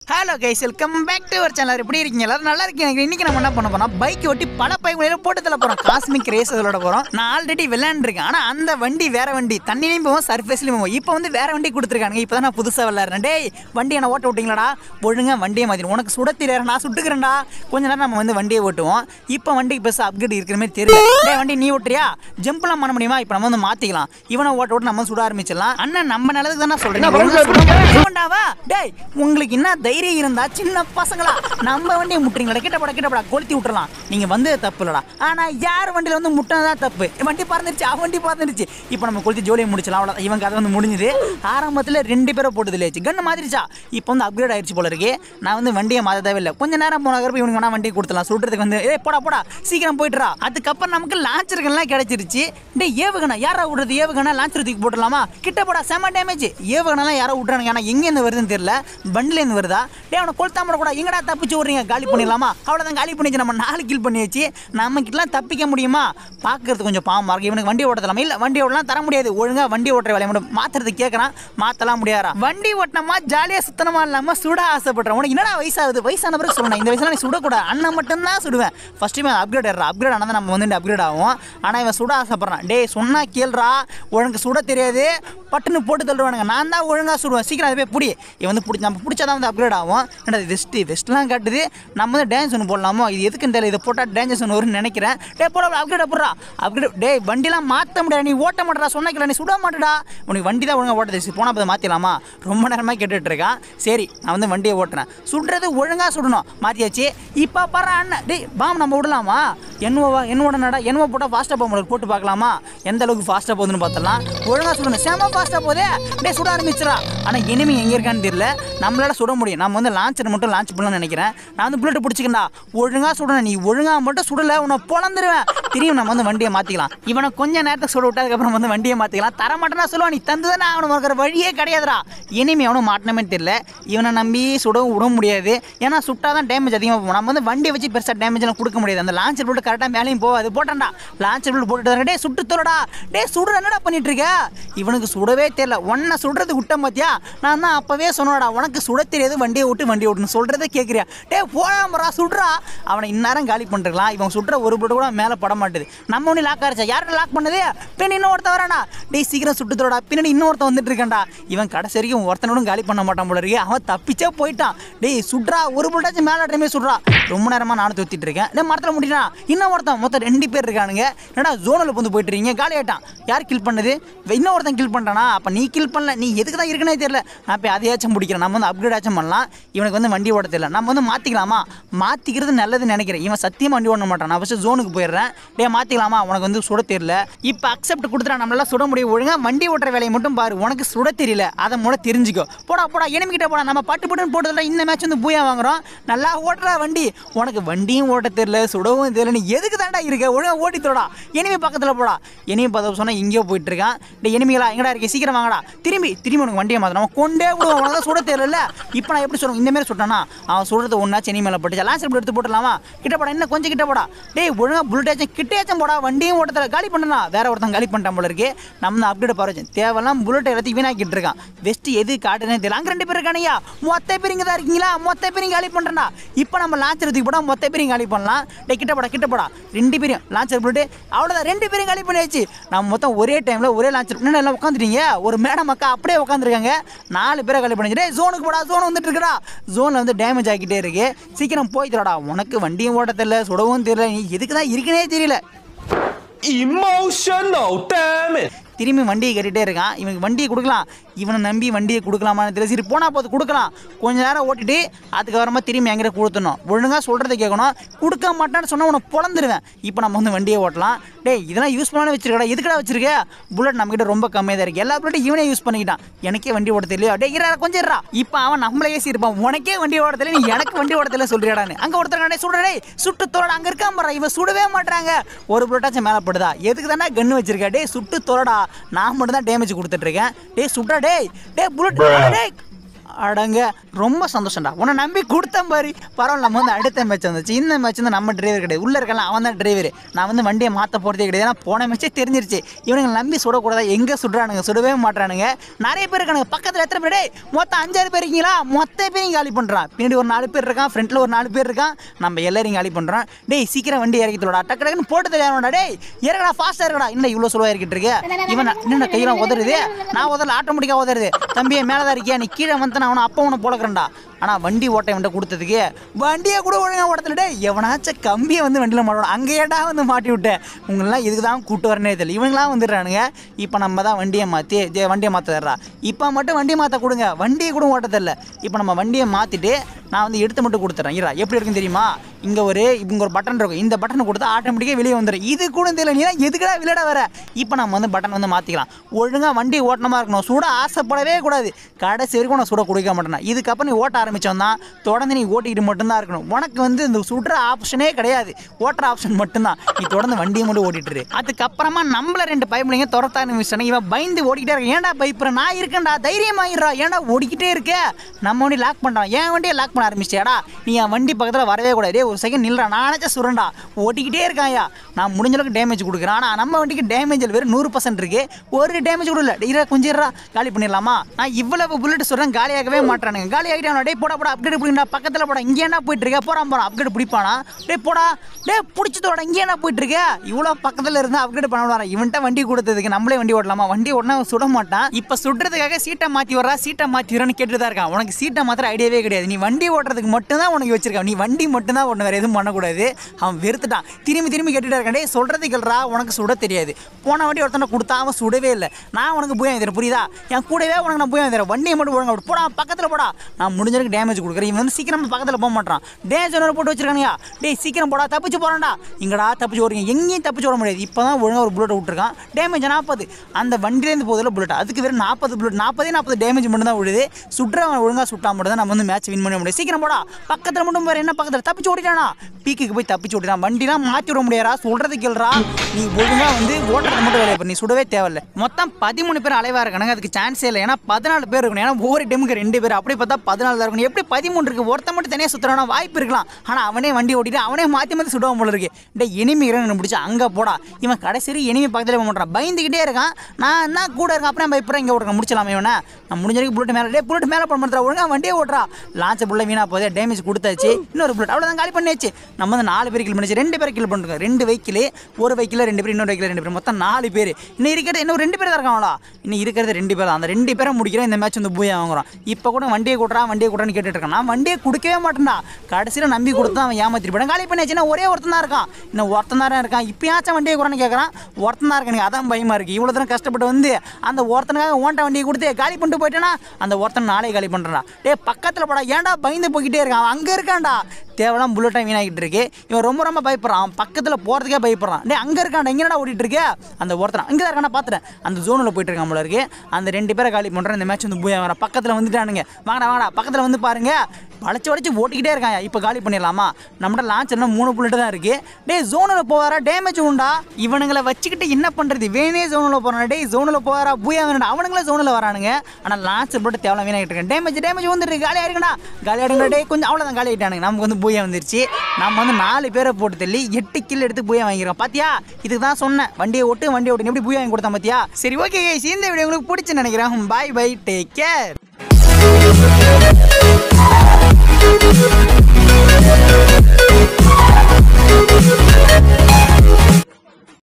Hello guys welcome back to our channel எப்படி இருக்கீங்க எல்லாரும் நல்லா இருக்கீங்க இன்னைக்கு நம்ம என்ன பண்ண போறோம் பைக் ஓட்டி பல பைக்குள்ள போட்டு தள்ள போறோம் காஸ்மிக் ரேஸ் அதோட போறோம் நான் ஆல்ரெடி விளையாண்டுருக்கேன் ஆனா அந்த வண்டி வேற வண்டி தண்ணிலையும் போவோம் சர்ஃபேஸ்லயும் போவோம் இப்போ வந்து வேற வண்டி கொடுத்துருக்காங்க இப்போ தான் நான் புதுசாக விளையாடுறேன் டேய் வண்டி என்ன ஓட்ட விட்டீங்களாடா ஒழுங்கா வண்டியை மாதிரி உனக்கு சுட தெரியாது நான் சுட்டுக்கிறேன்டா கொஞ்ச நேரம் நம்ம வந்து வண்டியை ஓட்டுவோம் இப்போ வண்டிக்கு பெருசாக அப்கிரேட் இருக்கிற மாதிரி தெரியல டேய் வண்டி நீ ஓட்டுறியா ஜம்ப்லாம் பண்ண முடியுமா இப்போ நம்ம வந்து மாத்திக்கலாம் இவனை ஓட்ட ஓட்டு நம்ம சுட ஆரம்பிச்சிடலாம் அண்ணன் நம்ம நல்லதுக்கு தானே சொல்றேன் ஒழுங்கா சுட வேண்டாவா டேய் உங்களுக்கு என்ன தைரியம் இருந்தா சின்ன பசங்களா நம்ம வண்டியை முட்டுறீங்களா கிட்ட போட கிட்ட போட கொளுத்தி விட்டுறலாம் நீங்க வந்து தப்பு இல்லடா ஆனா யார் வண்டியில வந்து முட்டினதா தப்பு வண்டி பறந்துருச்சு அவன் வண்டி பறந்துருச்சு இப்போ நம்ம கொளுத்தி ஜோலியை முடிச்சலாம் அவ்வளோ இவன் கதை வந்து முடிஞ்சுது ஆரம்பத்தில் ரெண்டு பேரை போட்டது இல்லையாச்சு கண்ணு மாதிரிச்சா இப்போ வந்து அப்கிரேட் ஆயிடுச்சு போல இருக்கு நான் வந்து வண்டியை மாற்ற தேவையில்லை கொஞ்ச நேரம் போனதுக்கு இவனுக்கு வேணா வண்டியை கொடுத்துலாம் சுடுறதுக்கு வந்து ஏ போடா போடா சீக்கிரம் போயிட்டுறா அதுக்கப்புறம் நமக்கு லான்ச்சர்கள்லாம் கிடைச்சிருச்சு டே ஏவுகணை யாரா விடுறது ஏவுகணை லான்ச்சர் தூக்கி போட்டுடலாமா கிட்ட போடா செம டேமேஜ் ஏவுகணைலாம் யாரோ விட்றானுங்க ஆனால் எங்கேருந்து வருதுன்னு தெரியல பண்டிலேருந்து வருதா டே அவனை கொளுத்தாம கூட எங்கடா தப்பிச்சு விட்றீங்க காலி பண்ணிடலாமா அவ்வளோதான் காலி பண்ணிச்சு நம்ம நாலு கில் பண்ணி வச்சு நமக்கிட்டலாம் தப்பிக்க முடியுமா பார்க்கறது கொஞ்சம் பாவமாக இருக்கு இவனுக்கு வண்டி ஓட்டலாமா இல்லை வண்டி ஓட்டலாம் தர முடியாது ஒழுங்காக வண்டி ஓட்டுற வேலையை மட்டும் மாற்றுறது கேட்குறான் மாற்றலாம் முடியாதா வண்டி ஓட்டினமா ஜாலியாக சுத்தனமா இல்லாமல் சுட ஆசைப்படுறேன் உனக்கு என்னடா வயசாகுது வயசான பிறகு சொல்லணும் இந்த வயசுல நீ சுடக்கூடாது அண்ணன் மட்டும்தான் சுடுவேன் ஃபர்ஸ்ட் டைம் அப்கிரேட் ஆடுறா அப்கிரேட் ஆனால் நம்ம வந்து அப்கிரேட் ஆகும் ஆனால் இவன் சுட ஆசைப்படுறான் டேய் சொன்னா கேள்றா உனக்கு சுட தெரியாது பட்டுன்னு போட்டு தள்ளுவானுங்க நான் தான் ஒழுங்காக சுடுவேன் சீக்கிரம் அதை போய் பிடி இவன் வந்து பிடிச்சி நம்ம பிடிச்சா வந்து அப்கிரேட் ஆகும் என்னடா வெஸ்ட்டு வெஸ்ட்லாம் காட்டுது நம்ம வந்து டான்ஸ் ஒன்று போடலாமோ இது எதுக்குன்னு தெரியல இதை போட்டால் டேஞ்சர்ஸ் ஒன்று வரும்னு நினைக்கிறேன் டே போட அப்கிரேட் போடுறா அப்கிரேட் டேய் வண்டிலாம் மாற்ற முடியாது நீ ஓட்ட மாட்டடா சொன்னக்கில்ல நீ சுட மாட்டடா உனக்கு வண்டி தான் ஒழுங்காக ஓட்ட தெரியும் போனால் அதை மாற்றிடலாமா ரொம்ப நேரமாக கேட்டுட்டு இருக்கான் சரி நான் வந்து வண்டியை ஓட்டுறேன் சுடுறது ஒழுங்காக சுடணும் மாற்றியாச்சு இப்போ பாரு அண்ணன் டேய் பாம் நம்ம விடலாமா என்னவா என்னோட நடா என்னவோ போட்டால் ஃபாஸ்ட்டாக போக முடியாது போட்டு பார்க்கலாமா எந்த அளவுக்கு ஃபாஸ்ட்டாக போகுதுன்னு பார்த்தலாம் ஒழுங்காக சுடணும் செம ஃபாஸ்ட்டாக போதே டேய் சுட ஆரம்பிச்சிடா ஆனால் எனிமி எங்கே இருக்கான்னு தெரியல நம்மளால சுட முடியும் நம்ம வந்து லான்ச்சர் மட்டும் லான்ச் பண்ணலாம்னு நினைக்கிறேன் நான் வந்து புல்லட் பிடிச்சிக்கண்டா ஒழுங்காக சுடணும் நீ ஒழுங்காக மட்டும் சுடலை உன்னை பொழந்துருவேன் திரும்பி நம்ம வந்து வண்டியை மாற்றிக்கலாம் இவனை கொஞ்ச நேரத்துக்கு சுட விட்டதுக்கப்புறம் வந்து வண்டியை மாற்றிக்கலாம் தர மாட்டேன்னா சொல்லுவான் நீ தந்து தானே அவனுக்கு இருக்கிற வழியே கிடையாதுடா இனிமே அவனும் மாட்டினமே தெரியல இவனை நம்பி சுடவும் விட முடியாது ஏன்னா சுட்டாதான் டேமேஜ் அதிகமாக போகும் நம்ம வந்து வண்டியை வச்சு பெருசாக டேமேஜ்லாம் கொடுக்க முடியாது அந்த லான்ச்சர் போட்டு கரெக்டாக மேலேயும் போகாது போட்டான்டா லான்ச்சர் போட்டு போட்டுட்டு டே சுட்டு தோலடா டே சுடுற என்னடா பண்ணிட்டு இருக்க இவனுக்கு சுடவே தெரியல உன்னை சுடுறது விட்ட மாத்தியா நான் தான் அப்பவே சொன்னடா உனக்கு சுட தெரியாது வண்டியை விட்டு வண்டியை விட்டுன்னு சொல்றதே கேட்குறியா டே போடாமரா சுடுறா அவனை இந்நேரம் காலி பண்ணிருக்கலாம் இவன் சுடுற ஒரு போட்டு கூட மேலே பட மாட்டுது நம்ம ஒன்று லாக் ஆரிச்சா யார்கிட்ட லாக் பண்ணது பின்னாடி இன்னொருத்த வரானா டேய் சீக்கிரம் சுட்டு தரோடா பின்னாடி இன்னொருத்தன் வந்துட்டு இருக்கான்டா இவன் கடைசி வரைக்கும் ஒருத்தனோடும் காலி பண்ண மாட்டான் போல இருக்கு அவன் தப்பிச்சே போயிட்டான் டேய் சுட்றா ஒரு புல்டாச்சும் மேலே டைமே சுட்றா ரொம்ப நேரமாக நானும் தொத்திட்டு இருக்கேன் டேய் மரத்தில் முடினா இன்னும் ஒருத்தன் மொத்தம் ரெண்டு பேர் இருக்கானுங்க என்னடா ஜோனில் வந்து போயிட்டு இருக்கீங்க காலி ஆயிட்டான் யார் கில் பண்ணது இன்னும் ஒருத்தன் கில் பண்ணிட்டானா அப்போ நீ கில் பண்ணல நீ எதுக்கு தான் இருக்குன்னே தெரியல நான் போய் அதையாச்சும் பிடிக்கிறேன் நம்ம வந்து அப்கிரேட் ஆச்சும் பண்ணலாம் இவனுக்கு வந்து வண்டி ஓட தெரியல நம்ம வந்து மாற்றிக்கலாமா மாற்றிக்கிறது நல்லதுன்னு நினைக்கிறேன் இவன் சத்தியமாக வண்டி ஓட மாட்டான் நான் ஃபஸ்ட்டு ஜோனுக்கு போயிடுறேன் டே மாற்றிக்கலாமா உனக்கு வந்து சுட தெரியல இப்போ அக்செப்ட் கொடுத்துட்டா நம்மளால சுட முடியும் ஒழுங்கா வண்டி ஓட்டுற வேலையை மட்டும் பாரு உனக்கு சுட தெரியல அதை மூட தெரிஞ்சுக்கோ போடா போடா கிட்ட போடா நம்ம பட்டு பட்டுன்னு போட்டதில்ல இந்த மேட்ச் வந்து பூயா வாங்குறோம் நல்லா ஓட்டுறா வண்டி உனக்கு வண்டியும் ஓட்ட தெரியல சுடவும் தெரியல நீ எதுக்கு தாண்டா இருக்க ஒழுங்கா ஓட்டி தோடா எனிமே பக்கத்தில் போடா எனிமே பார்த்து சொன்னால் எங்கேயோ போயிட்டு இருக்கான் டே எனிமிகளா எங்கடா இருக்கே சீக்கிரம் வாங்கடா திரும்பி திரும்பி உனக்கு வண்டியை மாற்றணும் கொண்டே விடுவோம் உனக்கு தான் சுட தெரியல இப்போ நான் எப்படி சொல்லுவேன் இந்த மாதிரி சுட்டானா அவன் சுடுறது ஒன்றா செனி மேலே போட்டுச்சு லாஸ்ட் எடுத்து போட்டுடலாமா கிட்ட போடா இன்னும் கொஞ்சம் கிட்ட போடா டேய் ஒழுங்கா புல்லட்டாச்சும் கிட்டேச்சும் போடா வண்டியும் ஓட்டத்தில் காலி பண்ணனா வேற ஒருத்தன் காலி பண்ணிட்டான் போல இருக்கு நம்ம தான் அப்டேட் பாரு தேவையெல்லாம் புல்லட் எல்லாத்தையும் வீணாக்கிட்டு இருக்கான் வெஸ்ட் எது காட்டுனே தெரியல அங்கே ரெண்டு பேர் இருக்கானையா மொத்த பேர் இங்கே தான் இருக்கீங்களா மொத்த பேரையும் காலி பண்ணுறா இப்போ நம்ம லான்ச்சர் தூக்கி போட மொத்த பேரையும் காலி பண்ணலாம் டே கிட்ட போடா கிட்ட போடா ரெண்டு பேரும் லான்ச்சர் போட்டு அவ்வளோதான் ரெண்டு பேரும் காலி பண்ணியாச்சு நம்ம மொத்தம் ஒரே டைமில் ஒரே லான்ச்சர் இன்னும் எல்லாம் உட்காந்துட்டீங்க ஒரு மேடம் அக்கா அப்படியே உட்காந்துருக்காங்க நாலு பேரை காலி பண்ணிச்சு டேய் ஜோனுக்கு போடா ஜோன் வந்துட்டு இருக்கடா ஜோனில் வந்து டேமேஜ் ஆகிட்டே இருக்கு சீக்கிரம் போய் தரடா உனக்கு வண்டியும் ஓட்ட தெரியல சுடவும் தெரியல நீ எதுக்கு தான் இருக்குனே தெரியல Emotional, damn it! திரும்பி வண்டியை கட்டிகிட்டே இருக்கான் இவனுக்கு வண்டியை கொடுக்கலாம் இவனை நம்பி வண்டியை கொடுக்கலாமான்னு தெரியல சரி போனால் போது கொடுக்கலாம் கொஞ்ச நேரம் ஓட்டிட்டு அதுக்கப்புறமா திரும்பி எங்கிட்ட கொடுத்துடணும் ஒழுங்காக சொல்கிறத கேட்கணும் கொடுக்க மாட்டான்னு சொன்னால் உனக்கு பொழந்துருவேன் இப்போ நம்ம வந்து வண்டியை ஓட்டலாம் டேய் இதெல்லாம் யூஸ் பண்ணாலும் வச்சிருக்கடா எதுக்கடா வச்சிருக்க புல்லட் நம்மகிட்ட ரொம்ப கம்மியாக தான் இருக்குது எல்லா புல்லட்டும் இவனே யூஸ் பண்ணிக்கிட்டான் எனக்கே வண்டி ஓட்ட தெரியல டே இரா கொஞ்சம் இருடா இப்போ அவன் நம்மளே ஏசி இருப்பான் உனக்கே வண்டி ஓட்ட தெரியல நீ எனக்கு வண்டி ஓட்ட தெரியல சொல்றியாடான்னு அங்கே ஒருத்தர் சுடுறே சுட்டு தோட அங்கே இருக்கான் பாரு இவன் சுடவே மாட்டாங்க ஒரு புல்லட்டாச்சும் மேலே படுதா எதுக்கு தானே கன்று வச்சிருக்கா டேய் சுட்டு தோடா நான் மட்டும் தான் டேமேஜ் கொடுத்துட்டு இருக்கேன் டேய் சுட்டா டேய் டேய் புல்லட் டேய் அடங்க ரொம்ப சந்தோஷம்டா உன்னை நம்பி கொடுத்தேன் பாரு பரவாயில்ல நம்ம வந்து அடுத்த மேட்ச் வந்துச்சு இந்த மேட்ச் வந்து நம்ம டிரைவர் கிடையாது உள்ள இருக்கலாம் அவன் தான் டிரைவர் நான் வந்து வண்டியை மாற்ற போகிறதே கிடையாது ஏன்னா போன மேட்ச்சே தெரிஞ்சிருச்சு இவனுங்க நம்பி சுடக்கூடாதா எங்கே சுடுறானுங்க சுடவே மாட்டானுங்க நிறைய பேர் இருக்கானுங்க பக்கத்தில் எத்தனை பேர் டேய் மொத்தம் அஞ்சாறு பேர் இருக்கீங்களா மொத்த பேரையும் காலி பண்ணுறான் பின்னாடி ஒரு நாலு பேர் இருக்கான் ஃப்ரண்ட்டில் ஒரு நாலு பேர் இருக்கான் நம்ம எல்லாரையும் காலி பண்ணுறோம் டேய் சீக்கிரம் வண்டி இறக்கி தோடா டக்கு டக்குன்னு போட்டு தெரியாதா டேய் இறங்கடா ஃபாஸ்ட்டாக இருக்கடா என்ன இவ்வளோ ஸ்லோவாக இறக்கிட்டு இருக்கு இவன் என்ன கையெல்லாம் உதறுது நான் உதறல ஆட்டோமேட்டிக்காக உதறுது தம்பியை மேலே தான் இருக்கியா நீ கீழே வந்து நான் அவனை அப்போ உன போலக்கிறேன்டா ஆனால் வண்டி ஓட்ட இவன்ட்ட கொடுத்ததுக்கு வண்டியை கூட ஒழுங்கா ஓட்டத்துல டேய் எவனாச்சும் கம்பியை வந்து வண்டியில் மாட்டணும் அங்கே ஏடா வந்து மாட்டி விட்டேன் உங்களெல்லாம் இதுக்கு தான் கூட்டு வரனே தெரியல இவங்களாம் வந்துடுறானுங்க இப்போ நம்ம தான் வண்டியை மாற்றி வண்டியை மாற்ற தர்றா இப்போ மட்டும் வண்டியை மாற்ற கொடுங்க வண்டியை கூட ஓட்ட தெரியல இப்போ நம்ம வண்டியை மாற்றிட்டு நான் வந்து எடுத்து மட்டும் கொடுத்துறேன் இரா எப்படி இருக்குன்னு தெரியுமா இங்கே ஒரு இங்கே ஒரு பட்டன் இருக்கும் இந்த பட்டனை கொடுத்தா ஆட்டோமேட்டிக்காக வெளியே வந்துடும் இது கூட தெரியல நீ எதுக்கடா விளையாட வர இப்போ நம்ம வந்து பட்டன் வந்து மாற்றிக்கலாம் ஒழுங்காக வண்டி ஓட்டணமாக இருக்கணும் சுட ஆசைப்படவே கூடாது கடைசி வரைக்கும் நான் சுட கொடுக்க மாட்டேன் இதுக்கப்புறம் நீ ஓட்ட ஆரம்பிச்சோம்னா தொடர்ந்து நீ ஓட்டிக்கிட்டு மட்டும்தான் இருக்கணும் உனக்கு வந்து இந்த சுடுற ஆப்ஷனே கிடையாது ஓட்டுற ஆப்ஷன் மட்டும்தான் நீ தொடர்ந்து வண்டியை மட்டும் ஓட்டிட்டு இரு. அதுக்கப்புறமா நம்மள ரெண்டு பைப்பிள்ளைங்க துரத்த ஆரம்பிச்சானே இவன் பயந்து ஓடிக்கிட்டே இருக்க ஏன்டா பைப்புற நான் இருக்கேன்டா தைரியமாயிடுறா ஏன்டா ஓடிக்கிட்டே இருக்க நம்ம வண்டி லாக் பண்ணுறான் என் வண்டியை லாக் பண்ண ஆரம்பிச்சியாடா நீ என் வண்டி பக்கத்தில் வரவே கூடாது டேய், ஒரு செகண்ட் நில்றா நான் நினச்சா சுரண்டா ஓட்டிக்கிட்டே இருக்காயா நான் முடிஞ்ச அளவுக்கு டேமேஜ் கொடுக்குறேன் ஆனால் நம்ம வண்டிக்கு டேமேஜ் வெறும் நூறு பர்சன்ட் இருக்கு ஒரு டேமேஜ் கூட இல்லை இரா கொஞ்சம் இருடா, காலி பண்ணிடலாமா நான் இவ்வளவு புல்லட் சொல்கிறேன் காலியாகவே மாட்டானுங்க காலி ஆகிட்டான் டே போடா போடா அப்கிரேட் பிடிக்கா பக்கத்தில் போடா இங்கே என்ன போயிட்டு இருக்க போறான் போறான் அப்கிரேட் பிடிப்பானா டே போடா டே பிடிச்சதோட இங்கே என்ன போயிட்டு இருக்க இவ்வளோ பக்கத்தில் இருந்து அப்கிரேட் பண்ண விடாரா இவன்ட்ட வண்டி கொடுத்ததுக்கு நம்மளே வண்டி ஓட்டலாமா வண்டி ஓட்டினா அவன் சுட மாட்டான் இப்போ சுடுறதுக்காக சீட்டை மாற்றி வர்றா சீட்டை மாற்றி வரான்னு கேட்டு தான் இருக்கான் உனக்கு சீட்டை மாத்திர ஐடியாவே கிடையாது நீ வண்டி ஓட்டுறதுக்கு மட்டும்தான் உனக்கு வச்சிருக்கான் நீ வண்டி மட்டும்தான் ஒன்று வேறு எதுவும் பண்ணக்கூடாது அவன் வெறுத்துட்டான் திரும்பி திரும்பி கேட்டுட்டு இருக்கான் டேய் சொல்றது கேள்றா உனக்கு சுட தெரியாது போன வாட்டி ஒருத்தனை கொடுத்தா அவன் சுடவே இல்லை நான் உனக்கு போய் தரேன் புரியுதா என் கூடவே உனக்கு நான் போய் தரேன் வண்டியை மட்டும் ஒழுங்கா விட்டு. போடா பக்கத்தில் போடா நான் முடிஞ்சவரைக்கும் டேமேஜ் கொடுக்குறேன் இவன் வந்து சீக்கிரமா பக்கத்தில் போக மாட்டான் டேமேஜ் ஒன்று போட்டு வச்சிருக்கானுங்க டேய் சீக்கிரம் போடா தப்பிச்சு போறான்டா இங்கடா தப்பிச்சு ஓடுங்க எங்கேயும் தப்பிச்சு ஓட முடியாது இப்போ தான் ஒழுங்காக ஒரு புல்லட் விட்டுருக்கான் டேமேஜ் நாற்பது அந்த வண்டியிலேருந்து போதில் புல்லட் அதுக்கு வெறும் நாற்பது புல்லட் நாற்பதே நாற்பது டேமேஜ் மட்டும் தான் விழுது சுற்றுறவன் ஒழுங்காக சுட்டா மட்டும் தான் நம்ம வந்து மேட்ச் வின் பண்ண முடியும் சீக்கிரம் போடா பக்கத்தில் மட்டும் வேறு என்ன பக்கத்தில் தப்பிச்சு ஓடிட்டானா பீக்குக்கு போய் தப்பிச்சு ஓடிட்டான் வண்டிலாம் மாற்றி விட முடியாதா சொல்றது கேள்றா நீ ஒழுங்கா வந்து ஓட்டுறது மட்டும் வேலையை பண்ணி சுடவே தேவையில்ல மொத்தம் பதிமூணு பேர் அலைவா இருக்கானுங்க அதுக்கு சான்ஸே இல்லை ஏன்னா பதினாலு பேர் இருக்கணும் ஏன்னா ஒவ்வொரு டைமுக்கு ரெண்டு பேர் அப்படி பார்த்தா பதினாலு தான் இருக்கணும் எப்படி பதிமூணு இருக்கு ஒருத்த மட்டும் தனியாக சுற்றுறானா வாய்ப்பு இருக்கலாம் ஆனால் அவனே வண்டி ஓட்டிட்டு அவனே மாற்றி மாற்றி சுடுவான் போல இருக்கு டே எனிமி இறங்க பிடிச்சி அங்கே போடா இவன் கடைசி எனிமி பக்கத்தில் போக மாட்டான் பயந்துக்கிட்டே இருக்கான் நான் என்ன கூட இருக்கேன் அப்புறம் பயப்படுறேன் இங்கே ஓட்டுறேன் முடிச்சலாமே இவனை நான் முடிஞ்ச வரைக்கும் புல்லட் மேலே டே புல்லட் மேலே போட மாட்டா ஒழுங்கா வண்டியே ஓட்டுறா லான்ச் புள்ள வீணா போதே டேமேஜ் கொடுத்தாச்சு இன்னொரு புல்லட் அவ்வளோதான் காலி பண்ணியாச்சு நம்ம வந்து நாலு பேர் கில் பண்ணிச்சு ரெண்டு பேர் கில் பண்ணிருக்கோம் ரெண்டு வெஹிக்கிள் ஒரு வெஹிக்கில் ரெண்டு பேர் இன்னொரு வெஹிக்கில் ரெண்டு பேர் மொத்தம் நாலு பேர் இன்னும் இருக்கிறது இன்னும் ரெண்டு பேர் தான் இருக்காங்களா இன்னும் இருக்கிறது ரெண்டு பேர் தான் அந்த ரெண்டு பேரை முடிக்கிறேன் இந்த மேட்ச் வந்து பூயா வாங்குறோம் இப்போ கூட வண்டியை கூட்டுறா வண்டியை கூட்டுறான்னு கேட்டுட்டு இருக்கான் நான் வண்டியை கொடுக்கவே மாட்டேன்டா கடைசியில் நம்பி கொடுத்து அவன் ஏமாத்திட்டு போயிட்டான் காலி பண்ணியாச்சுன்னா ஒரே ஒருத்தன் தான் இருக்கான் இன்னும் ஒருத்தன் தான் இருக்கான் இப்பயாச்சும் வண்டியை கூடன்னு கேட்குறான் ஒருத்தன் தான் இருக்கானுங்க அதான் பயமா இருக்கு இவ்வளோ தூரம் கஷ்டப்பட்டு வந்து அந்த ஒருத்தனுக்காக ஓட்ட வண்டியை கொடுத்து காலி பண்ணிட்டு போயிட்டேனா அந்த ஒருத்தன் நாளே காலி பண்ணுறான் டேய் பக்கத்தில் போடா ஏன்டா பயந்து போய்கிட்டே இருக்கான் அவன் அங்கே இருக்கான்டா தேவலாம் புல்லட்டை வீணாகிட்டு இருக்கு இவன் ரொம்ப ரொம்ப பயப்படுறான் அவன் பக்கத்தில் போகிறதுக்கே பயப்படுறான் டேய் அங்கே இருக்கான்டா எங்கடா ஓடிட்டு இருக்கே அந்த ஒருத்தன் அங்கே தான் இருக்கானா பார்த்துட்டேன் அந்த ஜோனில் போயிட்டு இருக்கான் போல இருக்கு அந்த ரெண்டு பேரை காலி பண்ணுறேன் இந்த மேட்ச் வந்து பூயா வர பக்கத்தில் வந்துட்டானுங்க வாங்கடா வாங்கடா பக்கத்தில் வந்து பாருங்க வளைச்சு வளைச்சு ஓட்டிக்கிட்டே இருக்கான் இப்போ காலி பண்ணிடலாமா நம்மகிட்ட லான்ச் என்ன மூணு புல்லட் தான் இருக்கு டேய் ஜோனில் போவாரா டேமேஜ் உண்டா இவனுங்களை வச்சுக்கிட்டு என்ன பண்ணுறது வேணே ஜோனில் போகிறான் டேய் ஜோனில் போவாரா பூயா வேணா அவனுங்களே ஜோனில் வரானுங்க ஆனால் லான்ச் போட்டு தேவை வீணாகிட்டு இருக்கேன் டேமேஜ் டேமேஜ் வந்துட்டு காலியாக இருக்குடா காலியாக இருக்குடா டேய் கொஞ்சம் அவ்வளோதான் காலி ஆகிட்டானுங்க நமக்கு வந்து பூயா வந்துருச்சு நம்ம வந்து நாலு பேரை போட்டு தள்ளி எட்டு கில் எடுத்து பூயா வாங்கிக்கிறோம் பாத்தியா இதுக்கு தான் சொன்னேன் வண்டியை ஓட்டு வண்டியை ஓட்டு எப்படி பூயா வாங்கி கொடுத்தான் பாத்தியா சரி ஓகே இந்த வீடியோ உங்களுக்கு பிடிச்சு நினைக்கிறேன் பாய் பை டேக் கேர்